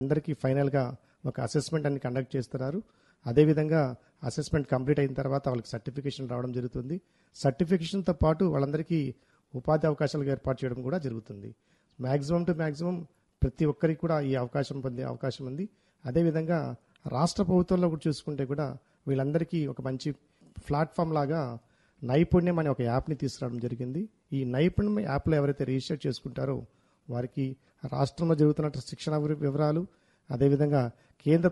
అందరికీ ఫైనల్గా ఒక అసెస్మెంట్ అని కండక్ట్ చేస్తున్నారు అదేవిధంగా అసెస్మెంట్ కంప్లీట్ అయిన తర్వాత వాళ్ళకి సర్టిఫికేషన్ రావడం జరుగుతుంది సర్టిఫికేషన్తో పాటు వాళ్ళందరికీ ఉపాధి అవకాశాలు ఏర్పాటు చేయడం కూడా జరుగుతుంది మ్యాక్సిమం టు మ్యాక్సిమం ప్రతి ఒక్కరికి కూడా ఈ అవకాశం పొందే అవకాశం ఉంది అదేవిధంగా రాష్ట్ర ప్రభుత్వంలో కూడా చూసుకుంటే కూడా వీళ్ళందరికీ ఒక మంచి ప్లాట్ఫామ్ లాగా నైపుణ్యం అనే ఒక యాప్ని తీసుకురావడం జరిగింది ఈ నైపుణ్యం యాప్లో ఎవరైతే రిజిస్టర్ చేసుకుంటారో వారికి రాష్ట్రంలో జరుగుతున్న శిక్షణ వివరాలు అదేవిధంగా కేంద్ర